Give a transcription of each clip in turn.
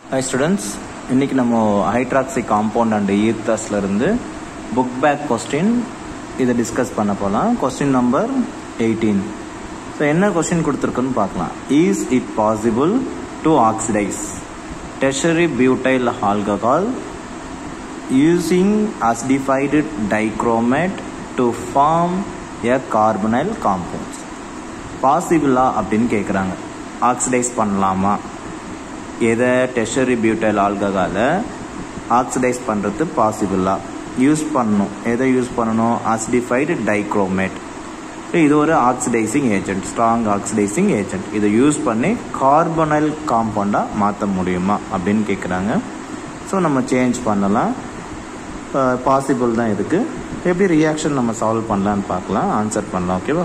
hi students இன்னைக்கு நம்ம hydroxy compound and ஈர்த்தஸ்ல இருந்து புக் பேக் கொஸ்டின் இதை டிஸ்கஸ் பண்ண போகலாம் கொஸ்டின் நம்பர் எயிட்டீன் ஸோ என்ன கொஸ்டின் கொடுத்துருக்குன்னு பார்க்கலாம் is it possible to oxidise tertiary butyl alcohol using acidified dichromate to form a carbonyl compounds பாசிபிளா அப்படின்னு கேட்குறாங்க ஆக்சிடைஸ் பண்ணலாமா எதை டெஷரி பியூட்டைல் ஆல்கஹாலை ஆக்சிடைஸ் பண்ணுறது பாசிபிளா யூஸ் பண்ணணும் எதை யூஸ் பண்ணணும் அசிடிஃபைடு டைக்ரோமேட் இது ஒரு oxidising agent strong oxidising agent இதை யூஸ் பண்ணி கார்பனைல் காம்பவுண்டாக மாற்ற முடியுமா அப்படின்னு கேட்குறாங்க ஸோ நம்ம சேஞ்ச் பண்ணலாம் பாசிபிள் தான் இதுக்கு எப்படி ரியாக்ஷன் நம்ம சால்வ் பண்ணலான்னு பார்க்கலாம் ஆன்சர் பண்ணலாம் ஓகேவா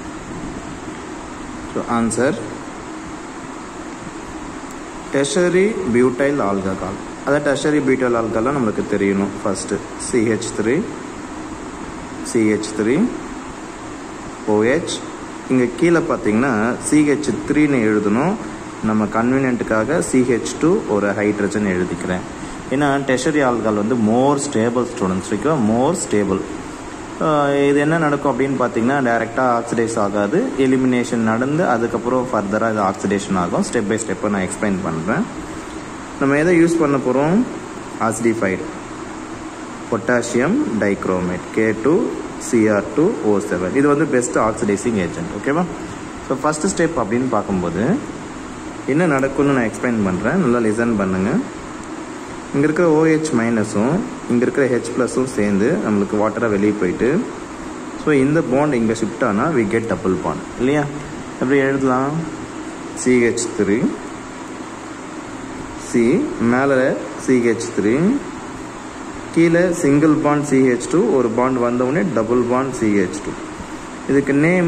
so answer tertiary butyl alcohol அதாவது டெஷரி பியூட்டைல் ஆல்கஹால் நம்மளுக்கு தெரியணும் first CH three CH three OH இங்கே கீழே பார்த்தீங்கன்னா சிஹெச் த்ரீன்னு எழுதணும் நம்ம கன்வீனியன்ட்டுக்காக சிஹெச் டூ ஒரு ஹைட்ரஜன் எழுதிக்கிறேன் ஏன்னா டெஷரி ஆல்கால் வந்து மோர் ஸ்டேபிள் ஸ்டூடெண்ட்ஸ் ஓகேவா மோர் ஸ்டேபிள் இது என்ன நடக்கும் அப்படின்னு பார்த்தீங்கன்னா டைரெக்டாக ஆக்சிடைஸ் ஆகாது எலிமினேஷன் நடந்து அதுக்கப்புறம் ஃபர்தராக இது ஆக்சிடேஷன் ஆகும் ஸ்டெப் பை ஸ்டெப்பை நான் எக்ஸ்பிளைன் பண்ணுறேன் நம்ம எதை யூஸ் பண்ண போகிறோம் acidified potassium dichromate K two CR two O seven இது வந்து பெஸ்ட் ஆக்சிடைசிங் ஏஜென்ட் ஓகேவா ஸோ ஃபஸ்ட்டு ஸ்டெப் அப்படின்னு பார்க்கும்போது என்ன நடக்கும்னு நான் எக்ஸ்பிளைன் பண்ணுறேன் நல்லா லிசன் பண்ணுங்கள் இங்கே இருக்கிற ஓஹெச் மைனஸும் இங்கே இருக்கிற ஹெச் ப்ளஸும் சேர்ந்து நம்மளுக்கு வாட்டராக வெளியே போயிட்டு ஸோ இந்த பாண்ட் இங்கே ஷிஃப்ட் ஆனால் வி கெட் டபுள் பாண்ட் இல்லையா எப்படி எழுதலாம் சிஹெச் த்ரீ சி மேலே சிஹெச் த்ரீ கீழே சிங்கிள் பாண்ட் சிஹெச் டூ ஒரு பாண்ட் வந்தவுடனே டபுள் பாண்ட் சிஹெச் டூ இதுக்கு நேம்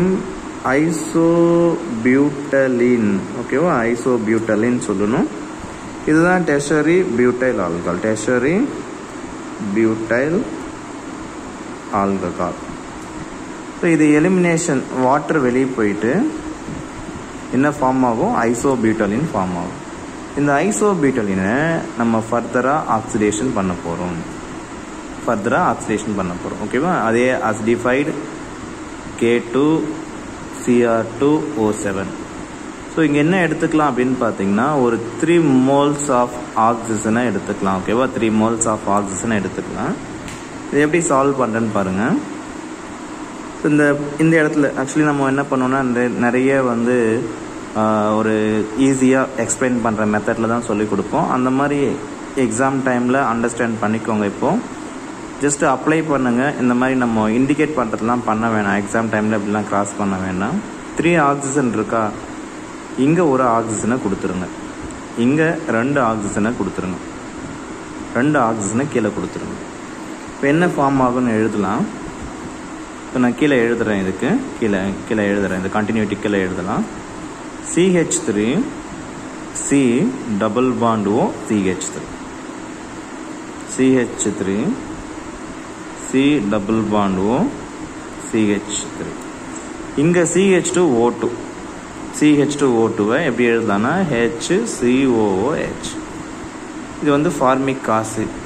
ஐசோபியூட்டலின் ஓகேவா ஐசோபியூட்டலின் சொல்லணும் இதுதான் tertiary butyl alcohol tertiary butyl alcohol so இது எலிமினேஷன் வாட்டர் வெளியே போயிட்டு என்ன ஃபார்ம் ஆகும் ஐசோபியூட்டலின் ஃபார்ம் ஆகும் இந்த ஐசோபியூட்டலினை நம்ம ஃபர்தராக ஆக்சிடேஷன் பண்ண போகிறோம் ஃபர்தராக ஆக்சிடேஷன் பண்ண போகிறோம் ஓகேவா அதே acidified K two CR two O seven so இங்கே என்ன எடுத்துக்கலாம் அப்படின்னு பார்த்தீங்கன்னா ஒரு த்ரீ மோல்ஸ் ஆஃப் ஆக்சிஜனை எடுத்துக்கலாம் ஓகேவா த்ரீ மோல்ஸ் ஆஃப் ஆக்சிஜனை எடுத்துக்கலாம் இது எப்படி சால்வ் பண்ணுறேன்னு பாருங்கள் இந்த இந்த இடத்துல ஆக்சுவலி நம்ம என்ன பண்ணோம்னா நிறைய வந்து ஒரு ஈஸியாக எக்ஸ்பிளைன் பண்ணுற மெத்தடில் தான் சொல்லிக் கொடுப்போம் அந்த மாதிரி எக்ஸாம் டைமில் அண்டர்ஸ்டாண்ட் பண்ணிக்கோங்க இப்போது ஜஸ்ட் அப்ளை பண்ணுங்கள் இந்த மாதிரி நம்ம இண்டிகேட் பண்ணுறதுலாம் பண்ண வேணாம் எக்ஸாம் டைமில் இப்படிலாம் கிராஸ் பண்ண வேண்டாம் த்ரீ ஆக்சிஜன் இருக்கா இங்கே ஒரு ஆக்சிஜனை கொடுத்துருங்க இங்கே ரெண்டு ஆக்சிஜனை கொடுத்துருங்க ரெண்டு ஆக்சிஜனை கீழே கொடுத்துருங்க இப்போ என்ன ஃபார்ம் ஆகும்னு எழுதலாம் இப்போ நான் கீழே எழுதுறேன் இதுக்கு கீழே கீழே எழுதுறேன் இந்த கண்டினியூட்டி கீழே எழுதலாம் CH three C double bond O CH three CH three C double bond O CH three இங்கே CH two O two CH two O டூவை எப்படி எழுதலாம்னா ஹெச் சிஓஓஹெச் இது வந்து ஃபார்மிக் ஆசிட்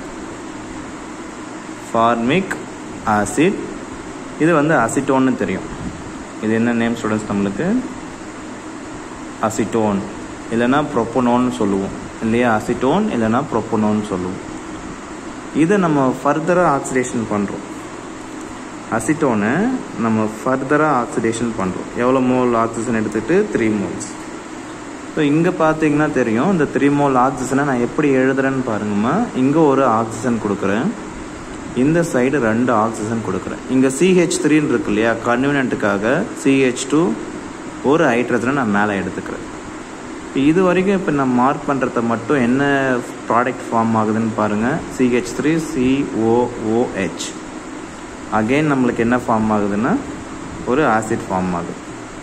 ஃபார்மிக் ஆசிட் இது வந்து அசிட்டோன்னு தெரியும் இது என்ன நேம் ஸ்டூடெண்ட்ஸ் நம்மளுக்கு அசிட்டோன் இல்லைன்னா ப்ரொப்பனோன்னு சொல்லுவோம் இல்லையா அசிட்டோன் இல்லைன்னா ப்ரொப்பனோன்னு சொல்லுவோம் இதை நம்ம ஃபர்தராக ஆக்சிடேஷன் பண்ணுறோம் அசிட்டோனை நம்ம ஃபர்தராக ஆக்சிடேஷன் பண்ணுறோம் எவ்வளோ மோல் ஆக்சிஜன் எடுத்துகிட்டு த்ரீ மோல்ஸ் ஸோ இங்கே பார்த்தீங்கன்னா தெரியும் இந்த த்ரீ மோல் ஆக்சிஜனை நான் எப்படி எழுதுறேன்னு பாருங்கம்மா இங்கே ஒரு ஆக்சிஜன் கொடுக்குறேன் இந்த சைடு ரெண்டு ஆக்சிஜன் கொடுக்குறேன் இங்கே சிஹெச் த்ரீன்னு இருக்கு இல்லையா கன்வீனியன்ட்டுக்காக சிஹெச் டூ ஒரு ஹைட்ரஜனை நான் மேலே எடுத்துக்கிறேன் இப்போ இது வரைக்கும் இப்போ நான் மார்க் பண்ணுறத மட்டும் என்ன ப்ராடக்ட் ஃபார்ம் ஆகுதுன்னு பாருங்கள் சிஹெச் த்ரீ சிஓஓஹெச் அகெயின் நம்மளுக்கு என்ன ஃபார்ம் ஆகுதுன்னா ஒரு ஆசிட் ஃபார்ம் ஆகுது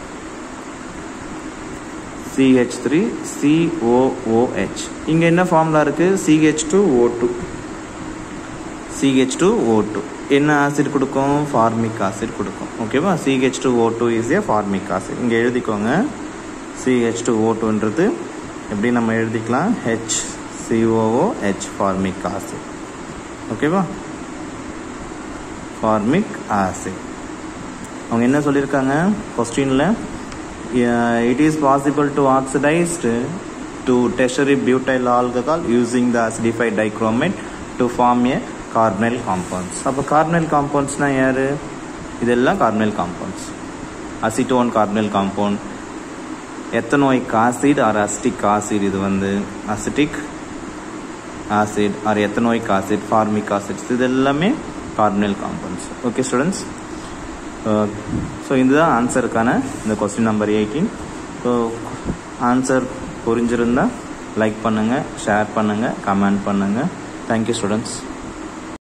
சிஹெச் த்ரீ சிஓஓஹெச் இங்கே என்ன ஃபார்முலா இருக்குது CH two O two CH two O two என்ன ஆசிட் கொடுக்கும் ஃபார்மிக் ஆசிட் கொடுக்கும் ஓகேவா CH two O two is a formic acid இங்கே எழுதிக்கோங்க சிஹெச் டூ ஓ டூன்றது எப்படி நம்ம எழுதிக்கலாம் ஹெச் சிஓஓஹெச் ஃபார்மிக் ஆசிட் ஓகேவா ஃபார்மிக் ஆசிட் அவங்க என்ன சொல்லியிருக்காங்க கொஸ்டினில் it is possible to oxidised to tertiary butyl alcohol using the acidified dichromate to form a carbonyl compounds அப்போ கார்பனைல் காம்பவுண்ட்ஸ்னால் யார் இதெல்லாம் carbonyl compounds acetone carbonyl compound ethanoic acid or acetic acid இது வந்து acetic acid or ethanoic acid formic acids இது எல்லாமே carbonyl compounds okay students so இதுதான் ஆன்சருக்கான இந்த question number eighteen so answer புரிஞ்சிருந்தா லைக் பண்ணுங்கள் ஷேர் பண்ணுங்கள் கமெண்ட் பண்ணுங்கள் தேங்க்யூ ஸ்டூடெண்ட்ஸ்